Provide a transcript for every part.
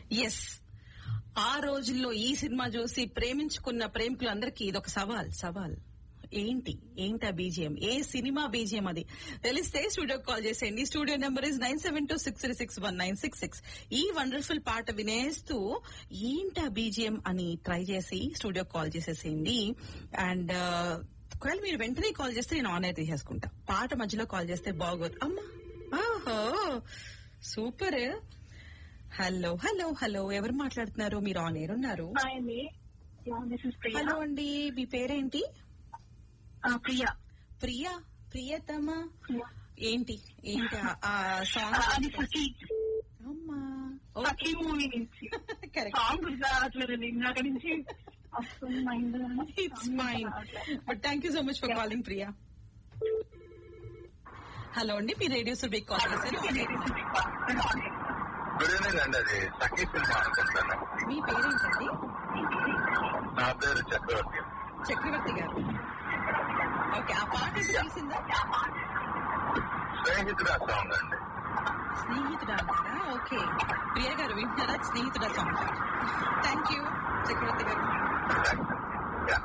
Yes ఆ రోజుల్లో ఈ సినిమా చూసి ప్రేమించుకున్న ప్రేమికులందరికీ ఇదొక సవాల్ సవాల్ ఏంటి ఏంటి ఆ బీజిఎం ఏ సినిమా బీజిఎం అది తెలిస్తే స్టూడియో కాల్ చేసేయండి studio number is nine seven two six three six one nine six six ఈ వండర్ఫుల్ పాట వినేస్తూ ఏంటి ఆ బీజిఎం అని ట్రై చేసి స్టూడియో కాల్ చేసేసేయండి అండ్ ఒకవేళ మీరు వెంటనే కాల్ చేస్తే నేను ఆన్ ఎయిర్ తీసేసుకుంటా పాట మధ్యలో కాల్ చేస్తే బాగోదు అమ్మా ఆహో సూపర్ హలో హలో హలో ఎవరు మాట్లాడుతున్నారు మీరు ఆన్ ఎయిర్ ఉన్నారు హాయ్ అండి దిస్ ఇస్ ప్రియా హలో అండి మీ పేరేంటి ప్రియా ప్రియా ప్రియతమ ఏంటి ఏంటి ఆ- ఆ సాంగ్ అది సఖీ అమ్మా సఖీ మూవీ నుంచి కరెక్ట్ సాంగ్ గుర్తు రావట్లేదు ఇందాక నుంచి వస్తుంది mind it's mine but thank you so much for calling Priya hello అండి మీ రేడియో సుబీ కాల్ చేశారు గుడ్ ఈవినింగ్ అండి అది సఖీ సినిమా అనుకుంటాను మీ పేరేంటండి నా పేరు చక్రవర్తి చక్రవర్తి గారు ఓకే ఆ పాట ఎప్పుడు తెలిసిందా స్నేహితుడు సాంగ్ అండి స్నేహితుడా అంటారా ఓకే ప్రియ గారు వింటున్నారా స్నేహితుడా సాంగ్ థ్యాంక్ యూ చక్రవర్తి గారు యా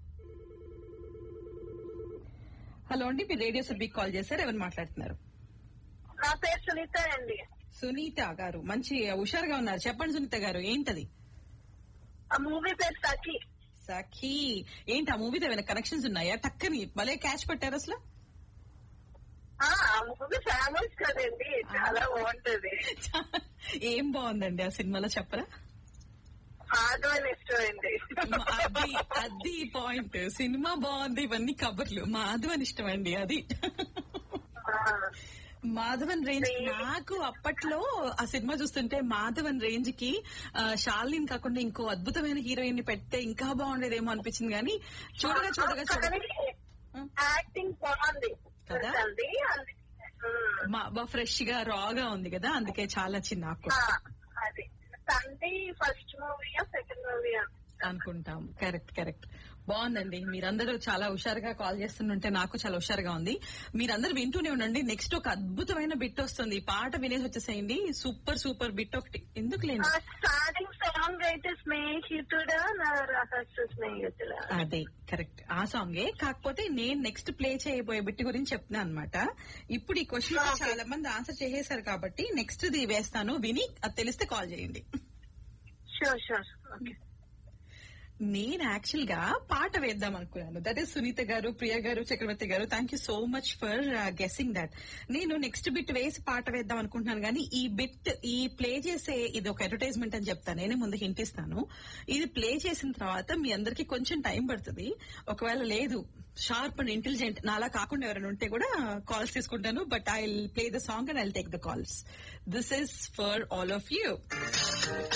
హలో అండి మీరు రేడియో సబ్జెక్ట్ కాల్ చేశారు ఎవరు మాట్లాడుతున్నారు నా పేరు సునీత అండి సునీత గారు మంచి హుషారుగా ఉన్నారు చెప్పండి సునీత గారు ఏంటది ఆ మూవీ పేరు సఖీ సఖీ ఏంటి ఆ మూవీతో ఏమైనా కనెక్షన్స్ ఉన్నాయా టక్కని భలే క్యాచ్ పెట్టారు అసలు ఆ మూవీ ఫేమస్ కదండి చాలా బాగుంటది ఏం బాగుందండి ఆ సినిమాలో చెప్పరా మాధవన్ ఇష్టం అండి అది అది పాయింట్ సినిమా బాగుంది ఇవన్నీ కబర్లు మాధవన్ ఇష్టం అండి అది మాధవన్ రేంజ్ నాకు అప్పట్లో ఆ సినిమా చూస్తుంటే మాధవన్ రేంజ్ కి ఆ, శాలిని కాకుండా ఇంకో అద్భుతమైన హీరోయిన్ ని పెడితే ఇంకా బాగుండేదేమో అనిపించింది కానీ చూడగా చూడగా చూడగా యాక్టింగ్ బాగుంది కదా? అది మా ఫ్రెష్ గా రాగా ఉంది కదా అందుకే చాలా చిన్న నాకు అది తండ్రి ఫస్ట్ మూవీయా సెకండ్ మూవీయా అనుకుంటాం కరెక్ట్ కరెక్ట్ బాగుందండి మీరందరూ చాలా హుషారుగా కాల్ చేస్తుంటే నాకు చాలా హుషారుగా ఉంది మీరందరూ వింటూనే ఉండండి నెక్స్ట్ ఒక అద్భుతమైన బిట్ వస్తుంది ఈ పాట వినేసి వచ్చేసేయండి సూపర్ సూపర్ బిట్ ఒకటి ఎందుకు లేండి స్టార్టింగ్ సాంగ్ అయితే స్నేహితుడా నా రహస్య స్నేహితుడా అదే కరెక్ట్ ఆ సాంగే కాకపోతే నేను నెక్స్ట్ ప్లే చేయబోయే బిట్ గురించి చెప్తున్నా అనమాట ఇప్పుడు ఈ క్వశ్చన్ చాలా మంది ఆన్సర్ చేసేశారు కాబట్టి నెక్స్ట్ ది వేస్తాను విని అది తెలిస్తే కాల్ చేయండి షూర్ షూర్ ఓకే నేను యాక్చువల్ గా పాట వేద్దాం అనుకున్నాను దట్ ఈస్ సునీత గారు ప్రియ గారు చక్రవర్తి గారు thank you so much for guessing that నేను నెక్స్ట్ బిట్ వేసి పాట వేద్దాం అనుకుంటున్నాను కానీ ఈ బిట్ ఈ ప్లే చేసే ఇది ఒక అడ్వర్టైజ్మెంట్ అని చెప్తాను నేనే ముందు హింట్ ఇస్తాను ఇది ప్లే చేసిన తర్వాత మీ అందరికి కొంచెం టైం పడుతుంది ఒకవేళ లేదు షార్ప్ అండ్ ఇంటెలిజెంట్ నాలా కాకుండా ఎవరైనా ఉంటే కూడా కాల్స్ తీసుకుంటాను but I play the song and I take the calls this is for all of you